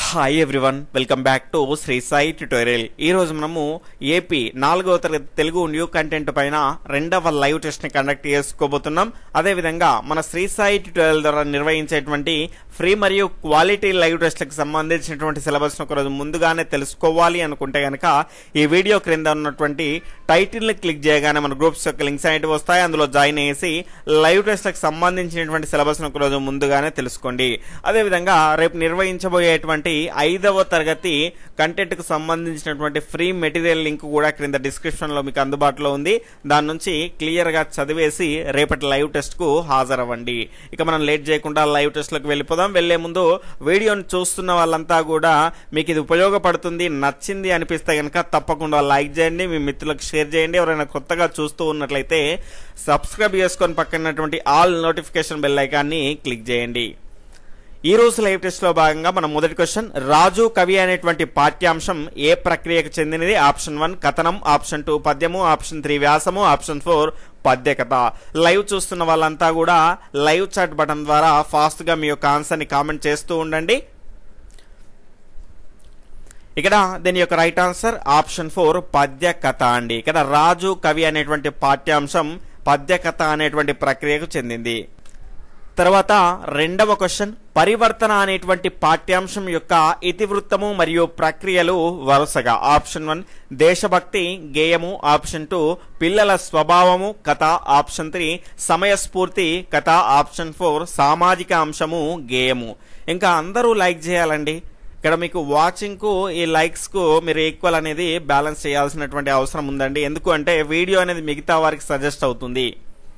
hi everyone welcome back to Sri Sai tutorial ఈ రోజు మనము ఏపీ నాలుగవ తరగతి తెలుగు న్యూ కంటెంట్ పైన రెండవ లైవ్ టెస్ట్ ని కండక్ట్ చేసుకోబోతున్నాం అదేవిధంగా మన శ్రీ సాయి ట్యుటోరియల్ ద్వారా నిర్వహించేటువంటి ఫ్రీ మరియు క్వాలిటీ లైవ్ టెస్ట్లకు సంబంధించినటువంటి సిలబస్ ఒక రోజు ముందుగానే తెలుసుకోవాలి అనుకుంటే గనక ఈ వీడియో క్రింద ఉన్నటువంటి టైటిల్ ని క్లిక్ చేయగానే మన గ్రూప్స్ యొక్క లింక్స్ అనేవి వస్తాయి అందులో జాయిన్ అయ్యేసి లైవ్ టెస్ట్లకు సంబంధించినటువంటి సిలబస్ ఒక రోజు ముందుగానే తెలుసుకోండి అదేవిధంగా రేపు నిర్వహించబోయేటువంటి ఐదవ తరగతి కంటెంట్ కు సంబంధించినటువంటి ఫ్రీ మెటీరియల్ లింక్ కూడా క్రింద డిస్క్రిప్షన్ లో మీకు అందుబాటులో ఉంది దాని నుంచి క్లియర్ గా చదివేసి రేపటి లైవ్ టెస్ట్ కు హాజరవ్వండి ఇక మనం లేట్ చేయకుండా లైవ్ టెస్ట్ లకు వెళ్ళిపోదాం వెళ్లే ముందు వీడియోని చూస్తున్న వాళ్ళంతా కూడా మీకు ఇది ఉపయోగపడుతుంది నచ్చింది అనిపిస్తే కనుక తప్పకుండా లైక్ చేయండి మీ మిత్రులకు షేర్ చేయండి ఎవరైనా కొత్తగా చూస్తూ ఉన్నట్లయితే సబ్స్క్రైబ్ చేసుకొని పక్కనటువంటి ఆల్ నోటిఫికేషన్ బెల్ ఐకాన్ని క్లిక్ చేయండి ఈ రోజు లైవ్ టెస్ట్ లో భాగంగా మన మొదటి క్వశ్చన్ రాజు కవి అనేటువంటి పాఠ్యాంశం ఏ ప్రక్రియకు చెందినది ఆప్షన్ వన్ కథనం ఆప్షన్ టూ పద్యము ఆప్షన్ త్రీ వ్యాసము ఆప్షన్ ఫోర్ పద్య కథ లైవ్ చూస్తున్న వాళ్ళంతా కూడా లైవ్ చాట్ బటన్ ద్వారా ఫాస్ట్ గా మీ యొక్క ఆన్సర్ ని కామెంట్ చేస్తూ ఉండండి ఇక్కడ దీని యొక్క రైట్ ఆన్సర్ ఆప్షన్ ఫోర్ పద్య కథ అండి ఇక్కడ రాజు కవి అనేటువంటి పాఠ్యాంశం పద్య కథ అనేటువంటి ప్రక్రియకు చెందింది తర్వాత రెండవ క్వశ్చన్ పరివర్తన అనేటువంటి పాఠ్యాంశం యొక్క ఇతివృత్తము మరియు ప్రక్రియలు వరుసగా ఆప్షన్ వన్ దేశభక్తి గేయము ఆప్షన్ టూ పిల్లల స్వభావము కథ ఆప్షన్ త్రీ సమయస్ఫూర్తి కథ ఆప్షన్ ఫోర్ సామాజిక అంశము గేయము ఇంకా అందరూ లైక్ చేయాలండి ఇక్కడ మీకు వాచింగ్ కు ఈ లైక్స్ కు మీరు ఈక్వల్ అనేది బ్యాలెన్స్ చేయాల్సినటువంటి అవసరం ఉందండి ఎందుకు అంటే వీడియో అనేది మిగతా వారికి సజెస్ట్ అవుతుంది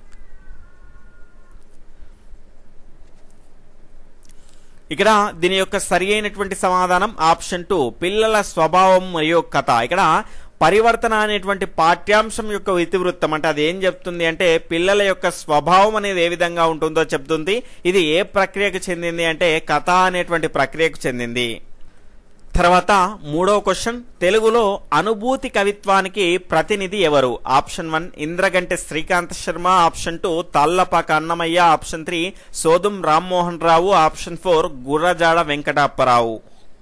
ఇక్కడ దీని యొక్క సరి అయినటువంటి సమాధానం ఆప్షన్ టూ పిల్లల స్వభావం మరియు కథ ఇక్కడ పరివర్తన అనేటువంటి పాఠ్యాంశం యొక్క ఇతివృత్తం అంటే అది ఏం చెప్తుంది అంటే పిల్లల యొక్క స్వభావం అనేది ఏ విధంగా ఉంటుందో చెప్తుంది ఇది ఏ ప్రక్రియకు చెందింది అంటే కథ అనేటువంటి ప్రక్రియకు చెందింది తర్వాత మూడవ క్వశ్చన్ తెలుగులో అనుభూతి కవిత్వానికి ప్రతినిధి ఎవరు option one Indraganti Srikanth Sharma option two Tallapaka Annamayya option three Sodum Rammohan Rao option four Gurajada Venkatapparao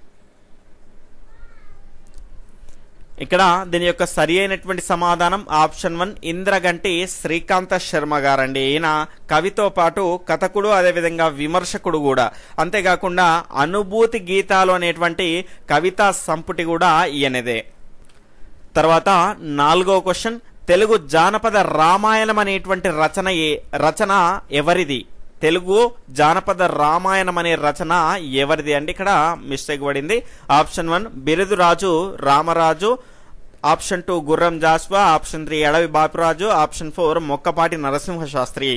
ఇక్కడ దీని యొక్క సరి అయినటువంటి సమాధానం ఆప్షన్ వన్ ఇంద్రగంటి శ్రీకాంత శర్మ గారండి ఈయన కవితో పాటు కథకుడు అదేవిధంగా విమర్శకుడు కూడా అంతేకాకుండా అనుభూతి గీతాలు అనేటువంటి కవితా సంపుటి కూడా ఈయనదే తర్వాత నాలుగో క్వశ్చన్ తెలుగు జానపద రామాయణం అనేటువంటి రచన ఏ రచన ఎవరిది తెలుగు జానపద రామాయణం అనే రచన ఎవరిది అంటే ఇక్కడ మిస్టేక్ పడింది option one Biruduraju Ramaraju option two Gurram Jashuva option three Adavi Bapuraju option four Mokkapati Narasimha Sastri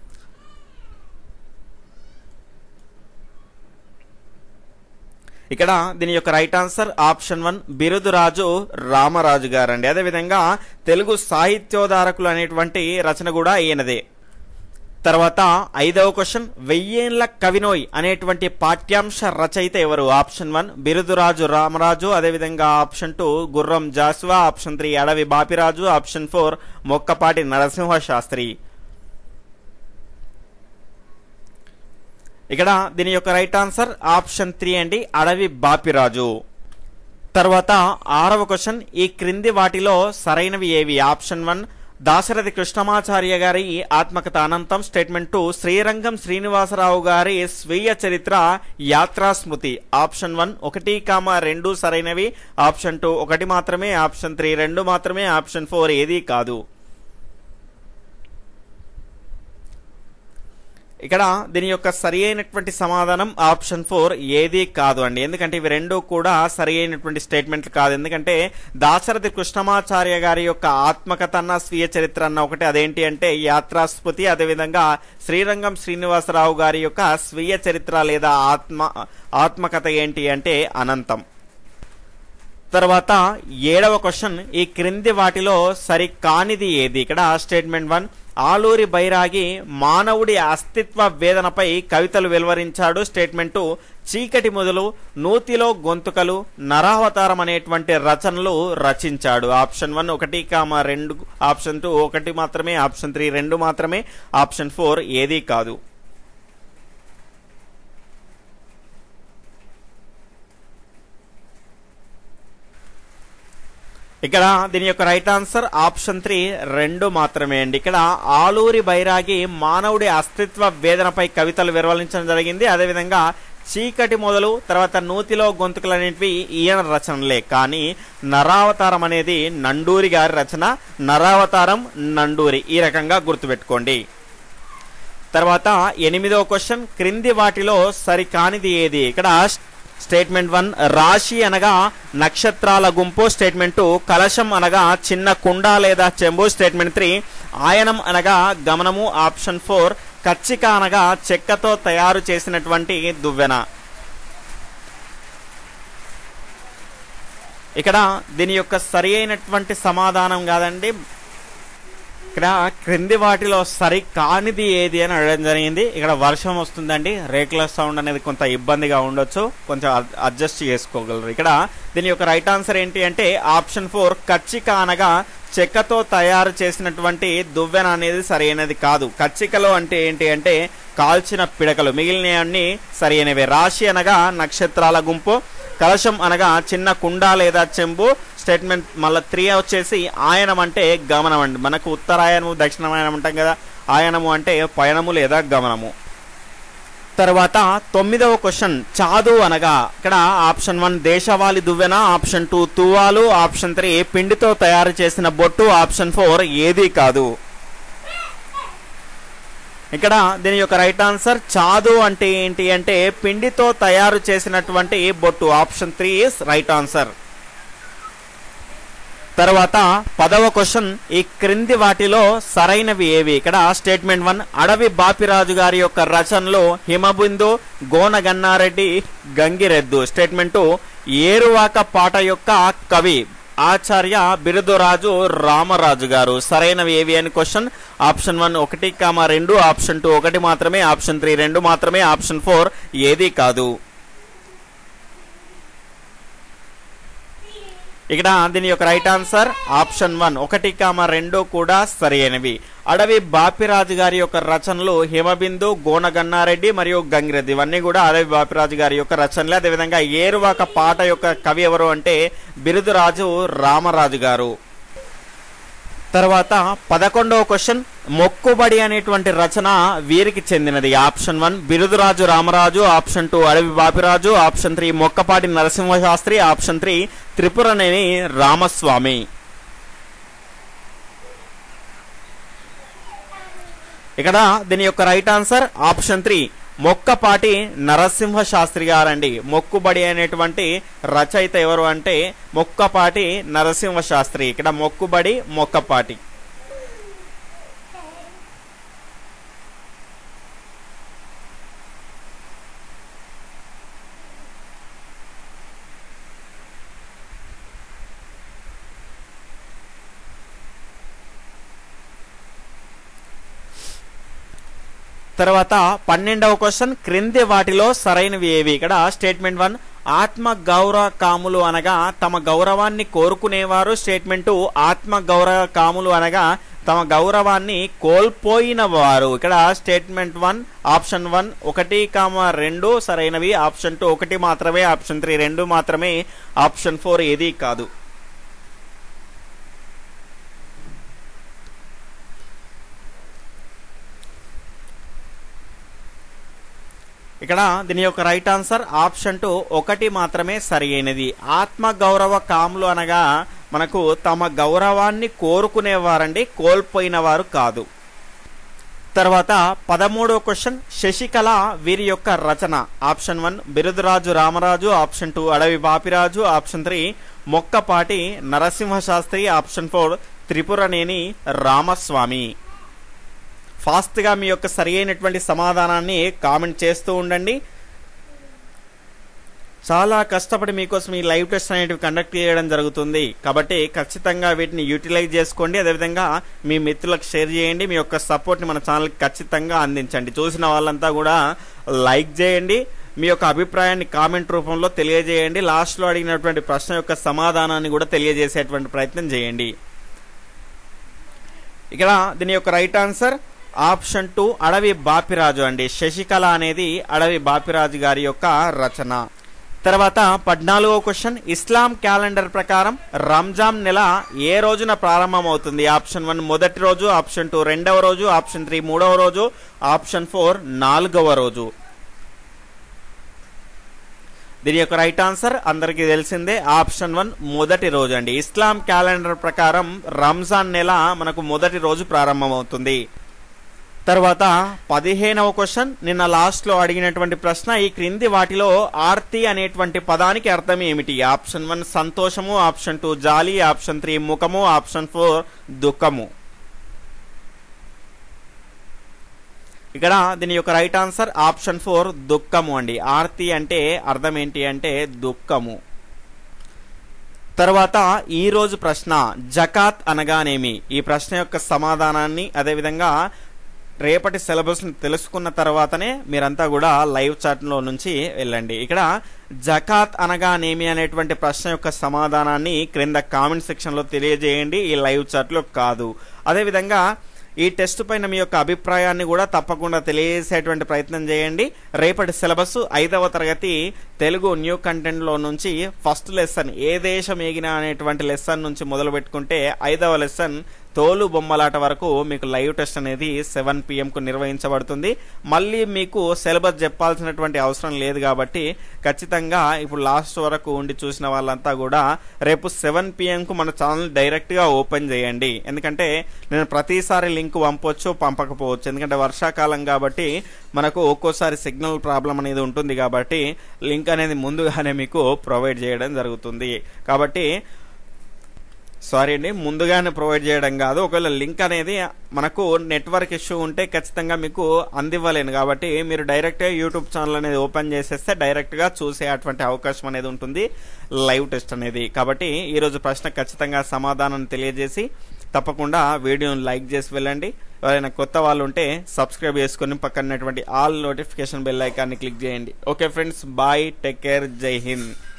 ఇక్కడ దీని యొక్క right answer option one Biruduraju Ramaraju గారండి అదేవిధంగా తెలుగు సాహిత్యోధారకులు అనేటువంటి రచన కూడా ఈయనదే తర్వాత ఐదవ క్వశ్చన్ వెయ్యేండ్ల కవినోయ్ అనేటువంటి పాఠ్యాంశ రచయిత ఎవరు ఆప్షన్ వన్ బిరుదురాజు రామరాజు అదేవిధంగా option two Gurram Jashuva option three Adavi Bapiraju option four Mokkapati Narasimha Sastri ఇక్కడ దీని యొక్క రైట్ ఆన్సర్ ఆప్షన్ త్రీ అండి అడవి బాపిరాజు తర్వాత ఆరవ క్వశ్చన్ ఈ క్రింది వాటిలో సరైనవి ఏవి ఆప్షన్ వన్ దాశరథి కృష్ణమాచార్య గారి ఆత్మకథ అనంతం స్టేట్మెంట్ టూ శ్రీరంగం శ్రీనివాసరావు గారి స్వీయ చరిత్ర యాత్రా స్మృతి ఆప్షన్ వన్ ఒకటి కామ రెండు సరైనవి ఆప్షన్ టూ ఒకటి మాత్రమే ఆప్షన్ త్రీ రెండు మాత్రమే ఆప్షన్ ఫోర్ ఏది కాదు ఇక్కడ దీని యొక్క సరి అయినటువంటి సమాధానం ఆప్షన్ ఫోర్ ఏది కాదు అండి ఎందుకంటే ఇవి రెండు కూడా సరి అయినటువంటి స్టేట్మెంట్లు కాదు ఎందుకంటే దాశరథి కృష్ణమాచార్య గారి యొక్క ఆత్మకథ అన్న స్వీయ చరిత్ర అన్న ఒకటి అదేంటి అంటే యాత్రాస్మృతి అదేవిధంగా శ్రీరంగం శ్రీనివాసరావు గారి యొక్క స్వీయ చరిత్ర లేదా ఆత్మ ఆత్మకథ ఏంటి అంటే అనంతం తర్వాత ఏడవ క్వశ్చన్ ఈ క్రింది వాటిలో సరి కానిది ఏది ఇక్కడ స్టేట్మెంట్ వన్ ఆలూరి బైరాగి మానవుడి అస్తిత్వ వేదనపై కవితలు వెలువరించాడు స్టేట్మెంట్ చీకటి మొదలు నూతిలో గొంతుకలు నరావతారం అనేటువంటి రచనలు రచించాడు ఆప్షన్ వన్ ఒకటి కామ రెండు ఆప్షన్ టూ ఒకటి మాత్రమే ఆప్షన్ త్రీ రెండు మాత్రమే ఆప్షన్ ఫోర్ ఏదీ కాదు ఇక్కడ దీని యొక్క రైట్ ఆన్సర్ ఆప్షన్ త్రీ రెండు మాత్రమే అండి ఇక్కడ ఆలూరి బైరాగి మానవుడి అస్తిత్వ వేదనపై కవితలు విరవలించడం జరిగింది అదేవిధంగా చీకటి మొదలు తర్వాత నూతిలో గొంతుకులనేటివి ఈయన రచనలే కానీ నరావతారం అనేది నండూరి గారి రచన నరావతారం నండూరి ఈ రకంగా గుర్తుపెట్టుకోండి తర్వాత ఎనిమిదవ క్వశ్చన్ క్రింది వాటిలో సరికానిది ఏది ఇక్కడ స్టేట్మెంట్ వన్ రాశి అనగా నక్షత్రాల గుంపు స్టేట్మెంట్ టూ కలశం అనగా చిన్న కుండ లేదా చెంబు స్టేట్మెంట్ త్రీ ఆయనం అనగా గమనము ఆప్షన్ ఫోర్ కచ్చిక అనగా చెక్కతో తయారు చేసినటువంటి దువ్వెన ఇక్కడ దీని యొక్క సరి అయినటువంటి సమాధానం కాదండి ఇక్కడ క్రింది వాటిలో సరి కానిది ఏది అని అడగడం జరిగింది ఇక్కడ వర్షం వస్తుందండి రేకుల సౌండ్ అనేది కొంత ఇబ్బందిగా ఉండొచ్చు కొంచెం అడ్- అడ్జస్ట్ చేసుకోగలరు ఇక్కడ దీని యొక్క రైట్ ఆన్సర్ ఏంటి అంటే ఆప్షన్ ఫోర్ కచ్చిక అనగా చెక్కతో తయారు చేసినటువంటి దువ్వెన అనేది సరైనది కాదు కచ్చికలో అంటే ఏంటి అంటే కాల్చిన పిడకలు మిగిలినవన్నీ సరైనవే రాశి అనగా నక్షత్రాల గుంపు కలశం అనగా చిన్న కుండ లేదా చెంబు స్టేట్మెంట్ మళ్ళీ త్రీ వచ్చేసి ఆయనం అంటే గమనం అండి మనకు ఉత్తరాయణము దక్షిణాయనం అంటాం కదా ఆయనము అంటే పయనము లేదా గమనము తర్వాత తొమ్మిదవ క్వశ్చన్ చాదు అనగా ఇక్కడ ఆప్షన్ వన్ దేశవాళి దువ్వెన ఆప్షన్ టూ తువ్వాలు ఆప్షన్ త్రీ పిండితో తయారు చేసిన బొట్టు ఆప్షన్ ఫోర్ ఏది కాదు ఇక్కడ దీని యొక్క రైట్ ఆన్సర్ చాదు అంటే ఏంటి అంటే పిండితో తయారు చేసినటువంటి బొట్టు option three is right answer తర్వాత పదవ క్వశ్చన్ ఈ క్రింది వాటిలో సరైనవి ఏవి ఇక్కడ స్టేట్మెంట్ వన్ అడవి బాపిరాజు గారి యొక్క రచనలో హిమబిందు గోన గన్నారెడ్డి గంగిరెద్దు స్టేట్మెంట్ టూ ఏరువాక పాట యొక్క కవి ఆచార్య బిరుదురాజు రామరాజు గారు సరైనవి ఏవి అని క్వశ్చన్ ఆప్షన్ వన్ ఒకటి కామ రెండు ఆప్షన్ టూ ఒకటి మాత్రమే ఆప్షన్ త్రీ రెండు మాత్రమే ఆప్షన్ ఫోర్ ఏది కాదు ఇక్కడ దీని యొక్క రైట్ ఆన్సర్ ఆప్షన్ వన్ ఒకటి కామ రెండు కూడా సరైనవి అడవి బాపిరాజు గారి యొక్క రచనలు హిమబిందు గోనగన్నారెడ్డి మరియు గంగిరెద్ది ఇవన్నీ కూడా అడవి బాపిరాజు గారి యొక్క రచనలే అదేవిధంగా ఏరువాక పాట యొక్క కవి ఎవరు అంటే బిరుదురాజు రామరాజు గారు తర్వాత పదకొండవ క్వశ్చన్ మొక్కుబడి అనేటువంటి రచన వీరికి చెందినది option one Biruduraju Ramaraju option two Adavi Bapiraju option three Mokkapati Narasimhasastri option three Tripuraneni Ramaswamy ఇక్కడ దీని యొక్క right answer option three Mokkapati Narasimha Sastri గారండి మొక్కుబడి అనేటువంటి రచయిత ఎవరు అంటే మొక్కపాటి నరసింహ శాస్త్రి ఇక్కడ మొక్కుబడి మొక్కపాటి తర్వాత పన్నెండవ క్వశ్చన్ క్రింది వాటిలో సరైనవి ఏవి ఇక్కడ స్టేట్మెంట్ వన్ ఆత్మ గౌరవ కాములు అనగా తమ గౌరవాన్ని కోరుకునేవారు స్టేట్మెంట్ టూ ఆత్మ గౌరవ కాములు అనగా తమ గౌరవాన్ని కోల్పోయిన వారు ఇక్కడ స్టేట్మెంట్ వన్ ఆప్షన్ వన్ ఒకటి కామ రెండు సరైనవి ఆప్షన్ టూ ఒకటి మాత్రమే ఆప్షన్ త్రీ రెండు మాత్రమే ఆప్షన్ ఫోర్ ఏది కాదు ఇక్కడ దీని యొక్క రైట్ ఆన్సర్ ఆప్షన్ టూ ఒకటి మాత్రమే సరి అయినది ఆత్మ గౌరవ కాములు అనగా మనకు తమ గౌరవాన్ని కోరుకునేవారండి కోల్పోయిన వారు కాదు తర్వాత పదమూడవ క్వశ్చన్ శశికళ వీరి యొక్క రచన option one Biruduraju Ramaraju option two Adavi Bapiraju option three Mokkapati Narasimha Sastri option four Tripuraneni Ramaswamy ఫాస్ట్గా మీ యొక్క సరి అయినటువంటి సమాధానాన్ని కామెంట్ చేస్తూ ఉండండి చాలా కష్టపడి మీకోసం ఈ లైవ్ టెస్ట్ అనేటివి కండక్ట్ చేయడం జరుగుతుంది కాబట్టి ఖచ్చితంగా వీటిని యూటిలైజ్ చేసుకోండి అదేవిధంగా మీ మిత్రులకు షేర్ చేయండి మీ యొక్క సపోర్ట్ని మన ఛానల్కి ఖచ్చితంగా అందించండి చూసిన వాళ్ళంతా కూడా లైక్ చేయండి మీ యొక్క అభిప్రాయాన్ని కామెంట్ రూపంలో తెలియజేయండి లాస్ట్లో అడిగినటువంటి ప్రశ్న యొక్క సమాధానాన్ని కూడా తెలియజేసేటువంటి ప్రయత్నం చేయండి ఇక్కడ దీని యొక్క right answer option two Adavi Bapiraju అండి శశికళ అనేది అడవి బాపిరాజు గారి యొక్క రచన తర్వాత పద్నాలుగో క్వశ్చన్ ఇస్లాం క్యాలెండర్ ప్రకారం రంజాన్ నెల ఏ రోజున ప్రారంభమవుతుంది ఆప్షన్ వన్ మొదటి రోజు ఆప్షన్ టూ రెండవ రోజు ఆప్షన్ త్రీ మూడవ రోజు ఆప్షన్ ఫోర్ నాలుగవ రోజు దీని యొక్క రైట్ ఆన్సర్ అందరికీ తెలిసిందే ఆప్షన్ వన్ మొదటి రోజు అండి ఇస్లాం క్యాలెండర్ ప్రకారం రంజాన్ నెల మనకు మొదటి రోజు ప్రారంభమవుతుంది తర్వాత పదిహేనవ క్వశ్చన్ నిన్న లాస్ట్ లో అడిగినటువంటి ప్రశ్న ఈ క్రింది వాటిలో ఆర్తి అనేటువంటి పదానికి అర్థం ఏమిటి ఆప్షన్ వన్ సంతోషము ఆప్షన్ టూ జాలి ఆప్షన్ త్రీ ముఖము ఆప్షన్ ఫోర్ దుఃఖము ఇక్కడ దీని యొక్క రైట్ ఆన్సర్ ఆప్షన్ ఫోర్ దుఃఖము అండి ఆర్తి అంటే అర్థం ఏంటి అంటే దుఃఖము తర్వాత ఈ రోజు ప్రశ్న జకాత్ అనగానేమి ఈ ప్రశ్న యొక్క సమాధానాన్ని అదేవిధంగా రేపటి సిలబస్ ని తెలుసుకున్న తర్వాతనే మీరంతా కూడా లైవ్ చాట్ లో నుంచి వెళ్ళండి ఇక్కడ జకాత్ అనగానేమి అనేటువంటి ప్రశ్న యొక్క సమాధానాన్ని క్రింద కామెంట్ సెక్షన్ లో తెలియజేయండి ఈ లైవ్ చాట్ లో కాదు అదేవిధంగా ఈ టెస్ట్ పైన మీ యొక్క అభిప్రాయాన్ని కూడా తప్పకుండా తెలియజేసేటువంటి ప్రయత్నం చేయండి రేపటి సిలబస్ ఐదవ తరగతి తెలుగు న్యూ కంటెంట్ లో నుంచి ఫస్ట్ లెసన్ ఏ దేశం ఏగిన అనేటువంటి లెసన్ నుంచి మొదలు పెట్టుకుంటే ఐదవ లెసన్ తోలు బొమ్మలాట వరకు మీకు లైవ్ టెస్ట్ అనేది సెవెన్ కు నిర్వహించబడుతుంది మళ్ళీ మీకు సిలబస్ చెప్పాల్సినటువంటి అవసరం లేదు కాబట్టి ఖచ్చితంగా ఇప్పుడు లాస్ట్ వరకు ఉండి చూసిన వాళ్ళంతా కూడా రేపు సెవెన్ కు మన ఛానల్ డైరెక్ట్ గా ఓపెన్ చేయండి ఎందుకంటే నేను ప్రతిసారి లింక్ పంపొచ్చు పంపకపోవచ్చు ఎందుకంటే వర్షాకాలం కాబట్టి మనకు ఒక్కోసారి సిగ్నల్ ప్రాబ్లం అనేది ఉంటుంది కాబట్టి లింక్ అనేది ముందుగానే మీకు ప్రొవైడ్ చేయడం జరుగుతుంది కాబట్టి సారీ అండి ముందుగానే ప్రొవైడ్ చేయడం కాదు ఒకవేళ లింక్ అనేది మనకు నెట్వర్క్ ఇష్యూ ఉంటే ఖచ్చితంగా మీకు అందివ్వలేను కాబట్టి మీరు డైరెక్ట్గా యూట్యూబ్ ఛానల్ అనేది ఓపెన్ చేసేస్తే డైరెక్ట్గా చూసే అటువంటి అవకాశం అనేది ఉంటుంది లైవ్ టెస్ట్ అనేది కాబట్టి ఈరోజు ప్రశ్న ఖచ్చితంగా సమాధానం తెలియజేసి తప్పకుండా వీడియోని లైక్ చేసి వెళ్ళండి ఎవరైనా కొత్త వాళ్ళు ఉంటే సబ్స్క్రైబ్ చేసుకుని పక్కనటువంటి ఆల్ నోటిఫికేషన్ బెల్ ఐకాన్ని క్లిక్ చేయండి okay friends bye take care Jai Hind